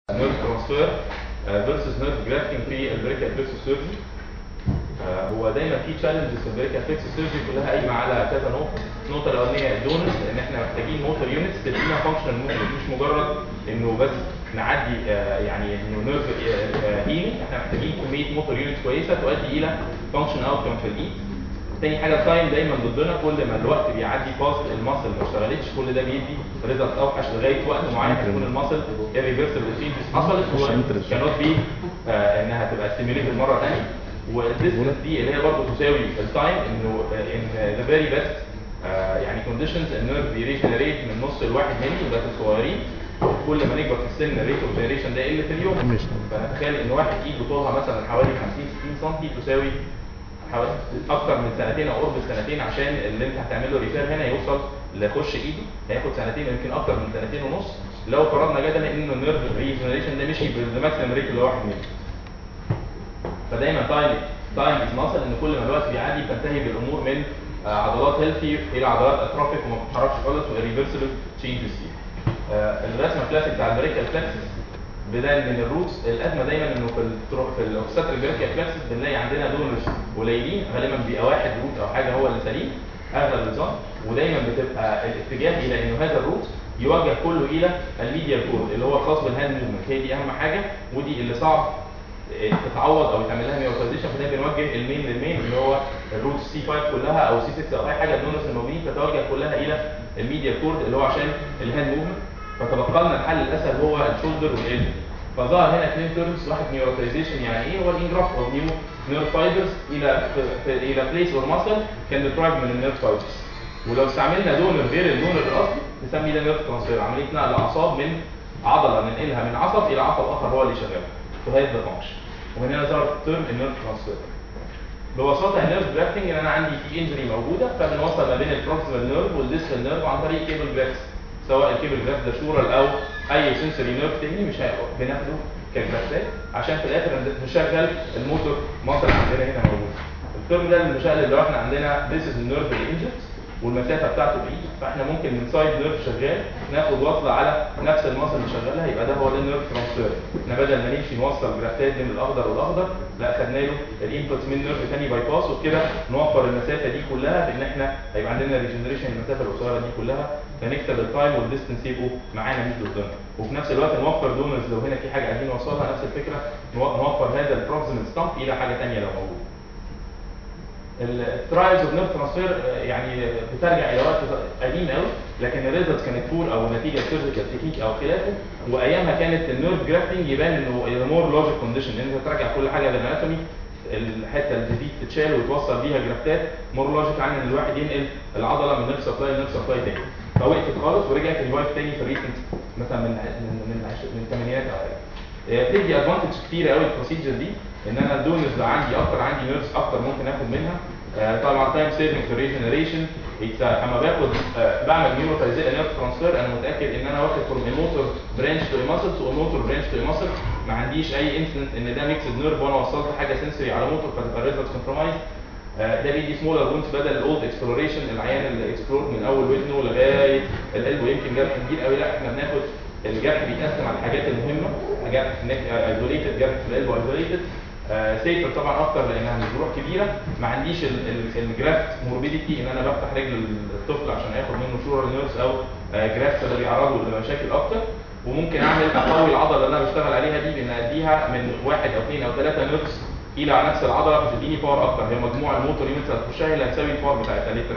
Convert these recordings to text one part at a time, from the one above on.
نيرف ترانسفير فيرسز نيرف جرافتنج في البريكال فيكس سيرجري هو دايما في تشالنجز في البريكال فيكس سيرجري كلها قايمه على كذا نقطه النقطه الاولانيه الدونرز ان احنا محتاجين موتور يونتس تدينا فانكشنال موفمنت مش مجرد انه بس نعدي آه، يعني انه نيرف هيلينج احنا محتاجين كميه موتور يونتس كويسه تؤدي الى فانكشن اوتكم في الايد تاني حاجه التايم دايما ضدنا كل ما الوقت بيعدي فاست الماسل ما اشتغلتش كل ده بيدي ريزلت اوحش لغايه وقت معين هيكون الماسل irreversible changes حصلت كانوت بي انها تبقى ستيميوليتد مره ثانيه والديستنس دي اللي هي برضه تساوي التايم انه ان ذا فيري بيست يعني كونديشنز النيرف بيريجنريت من نص لواحد ملي وده في الصغيرين كل ما نكبر في السن الريت اوف جنريشن ده يقل في اليوم فنتخيل ان واحد ايده طولها مثلا حوالي 50 60 سم تساوي حوالي اكتر من سنتين او قرب السنتين عشان اللي انت هتعمل له ريفير هنا يوصل ليخش ايده هياخد سنتين يمكن اكتر من سنتين ونص لو فرضنا جدلا ان النيرف ريجنريشن ده مشي بالماكسيمم ريت اللي هو 1 ملي فدايما تايم تايم از ماسل ان كل ما الوقت بيعدي بتنتهي بالامور من آه، عضلات هيلثي الى عضلات اتروفيك وما بتتحركش خالص واريفرسبل تشينجز فيها آه، الرسمه الكلاسيك بتاع البريكال فلكسس بدايه من الروتس الازمه دايما انه في الترو... في الاوكساتر البريكال فلكسس بنلاقي عندنا دونرز قليلين غالبا بيبقى واحد روت او حاجه هو اللي سليم اغلب الظن ودايما بتبقى الاتجاه الى انه هذا الروت يوجه كله الى الميديال كورد اللي هو الخاص بالهاند موفمنت هي دي اهم حاجه ودي اللي صعب تتعوض او يتعمل لها ميوتايزيشن فده بنوجه المين للمين اللي هو الروت سي 5 كلها او سي 6 او اي حاجه الدونرز الموجودين تتوجه كلها الى الميديال كورد اللي هو عشان الهاند موفمنت فتبقى لنا الحل الاسهل هو الشولدر والالبو فظهر هنا اثنين تيرمز واحد نيوروتايزيشن يعني ايه هو الانجراف او نيو نيرف فايبرز الى الى بليس اور ماسل كان ديبرايف من النيرف فايبرز ولو استعملنا دونر غير الدونر الاصلي نسميه ده نيرف ترانسفير عمليه نقل اعصاب من عضله ننقلها من عصب الى عصب اخر هو اللي شغال وهي ده فانكشن ومن هنا ظهر تيرم النيرف ترانسفير ببساطه النيرف جرافتنج ان انا عندي في انجري موجوده فبنوصل ما بين البروكسيمال نيرف والديستال نيرف عن طريق كيبل جرافتس سواء الكيبل جراف ده شورال او اي سنسوري نيرف تاني مش هيبقى بناخده كجرافتات عشان في الاخر نشغل الموتور ماسل عندنا هنا موجود الترم ده المشقلب لو احنا عندنا ذيس از النيرف الانجرد والمسافه بتاعته بعيد فاحنا ممكن من سايد نيرف شغال ناخد وصله على نفس الماسل اللي شغالها يبقى ده هو ده النيرف ترانسفير احنا بدل ما نمشي نوصل جرافتات بين الاخضر والاخضر لا خدنا له الانبوت من نيرف ثاني باي باس وبكده نوفر المسافه دي كلها بان احنا هيبقى عندنا ريجنريشن المسافه القصيره دي كلها فنكسب التايم والديستنس يبقوا معانا مش ضدنا وفي نفس الوقت نوفر دونرز لو هنا في حاجه عايزين نوصلها نفس الفكره نوفر هذا البروكسيمال ستامب الى حاجه ثانيه لو موجود الترايلز اوف نيرف ترانسفير يعني بترجع الى وقت قديم قوي لكن الريزلتس كانت بور او نتيجه سيرجيكال تكنيك او خلافه وايامها كانت النيرف جرافتنج يبان انه مور لوجيك كونديشن ان انت تراجع كل حاجه للاناتومي الحته اللي دي تتشال وتوصل بيها جرافتات مور لوجيك عن ان الواحد ينقل العضله من نيرف سبلاي لنيرف سبلاي تاني فوقفت خالص ورجعت ريفايف تاني في ريسنت مثلا من من من من الثمانينات او حاجه بتدي ادفانتج كتير قوي البروسيجر دي ان انا الدونرز اللي عندي اكتر عندي نيرفز اكتر ممكن اخد منها آه طبعا تايم سيفنج في ريجنريشن اما باخد آه بعمل نيوروتايزيشن نيرف ترانسفير انا متاكد ان انا واخد فروم الموتور برانش تو ماسلز والموتور برانش تو ماسل ما عنديش اي انسنت ان ده ميكسد نيرف وانا وصلت حاجه سنسوري على موتور فتبقى الريزلت كومبرومايز آه ده بيدي سمولر وونز بدل الاولد اكسبلوريشن العيان اللي اكسبلور من اول ودنه لغايه القلب ويمكن جرح كبير قوي لا احنا بناخد الجرح بيتقسم على الحاجات المهمه جرح نيك ايزوليتد جرح في القلب ايزوليتد سيفر طبعا اكتر لانها مش جروح كبيره ما عنديش الجرافت موربيديتي ان انا بفتح رجل الطفل عشان اخد منه شورال نيرفز او جرافت اللي بيعرضوا لمشاكل اكتر وممكن اعمل اقوي العضله اللي انا بشتغل عليها دي بان اديها من واحد او اثنين او ثلاثه نيرفز الى نفس العضله فتديني باور اكتر هي مجموع الموتور يونتس اللي هتخشها اللي هتساوي الباور بتاعتها ليتر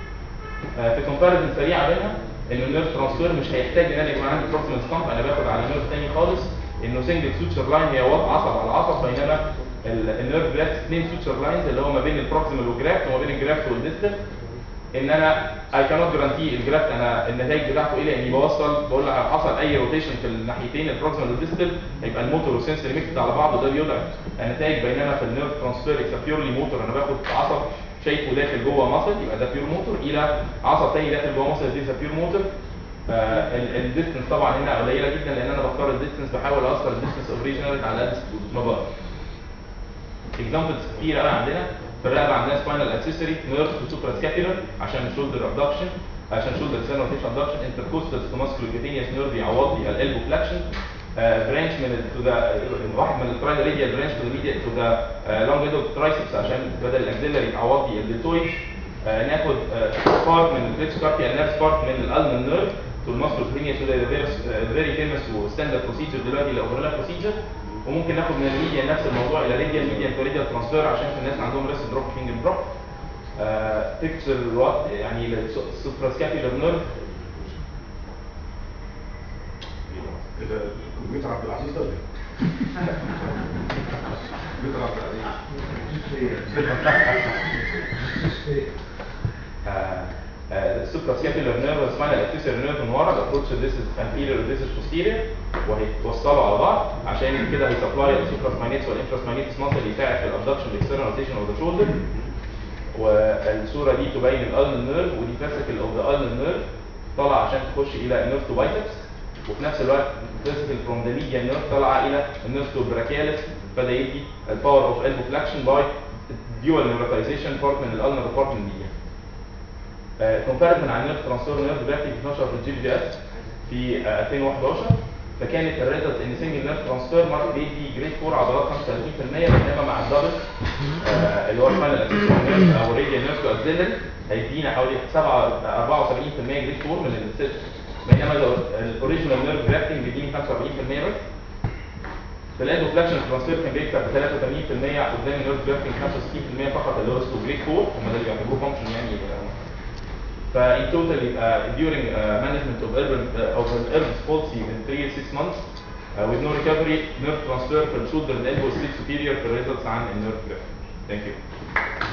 في كومباريزن سريعه بينها ان النيرف ترانسفير مش هيحتاج ان انا يبقى عندي بروكسيمال ستامب انا باخد على نيرف ثاني خالص انه سنجل سوتشر لاين هي وضع عصب على عصب بينما النيرف جرافت اثنين سوتشر لاينز اللي هو ما بين البروكسيمال والجرافت وما بين الجرافت والديستال ان انا اي كانوت جرانتي الجرافت انا النتائج بتاعته ايه لاني بوصل بقول لك حصل اي روتيشن في الناحيتين البروكسيمال والديستال يبقى الموتور والسنسوري ميكس على بعض وده بيضعف النتائج بينما في النيرف ترانسفير اكس بيورلي موتور انا باخد عصب شايفه داخل جوه ماسل يبقى ده بيور موتور الى عصب تاني داخل جوه ماسل دي بيور موتور آه الديستنس طبعا هنا قليله جدا لان انا بختار الديستنس بحاول اوصل الديستنس اوريجينال على قد ما بقدر اكزامبلز كتير قوي عندنا في الرقبه عندنا سباينال اكسسوري نيرف سوبرا سكابيولار عشان الشولدر ابدكشن عشان شولدر سيرن روتيشن ابدكشن انتركوستال ماسكولوكيتينيوس نيرف يعوض لي الالبو فلاكشن برانش من تو ذا واحد من التراي راديال برانش تو ذا ميديا تو ذا لونج ميدل ترايسبس عشان بدل الاكسلري تعوض لي الدلتويد آه، ناخد بارت من الفليكس كاربيا نيرف بارت من الالمن نيرف تو الماسكوس لينيا تو ذا فيري فيموس وستاندرد بروسيجر دلوقتي الاوفرلاب بروسيجر وممكن ناخد من الميديا نفس الموضوع الى راديال ميديا تو راديال ترانسفير عشان في الناس اللي عندهم ريست دروب فينجر دروب بيكتشر الوقت يعني السوبراسكابيولار نيرف كده الكمبيوتر عبد العزيز ده ولا ايه؟ الكمبيوتر عبد العزيز السوبراسكابيولار نيرف سمعنا الاكتسر نيرف من ورا الابروتش ذيس از انتيريور وذيس از بوستيريور وهيتوصلوا على بعض عشان كده هيسبلاي السوبراسماينيتس والانفراسماينيتس ماسل يساعد في الابدكشن والاكسترنال روتيشن اوف ذا شولدر والصوره دي تبين الالمن نيرف ودي فاسيكل اوف ذا الالمن نيرف طالعه عشان تخش الى نيرف تو بايسبس وفي نفس الوقت فاسيكل فروم ذا ميديا نيرف طالعه الى النيرف تو براكيالس فده يدي الباور اوف البو فلاكشن باي ديوال نيورتايزيشن بارت من الالمن وبارت من الميديا كومباريزن عن نيرف ترانسفير نيرف جرافيك 12 في الجي بي اس في آه، 2011 فكانت الريزلت ان سنجل نيرف ترانسفير مارك بيدي جريد 4 عضلات 35% بينما مع الدبل آه، اللي هو الفاينل اكسسوار نيرف او راديال نيرف اكسيلري هيدينا حوالي 7 74% جريد 4 من الست بينما لو الاوريجينال نيرف جرافتنج بيديني 45% بس في الاندو فلاكشن ترانسفير كان بيكسب ب 83% قدام النيرف جرافتنج 65% فقط اللي هو اسمه جريد 4 هم ده اللي بيعتبروه فانكشن يعني آه، فإن total يبقى during uh, management of urban uh, of an urban palsy in 3 6 months uh, with no recovery nerve transfer from shoulder and elbow sleep superior for results عن النيرف Thank you.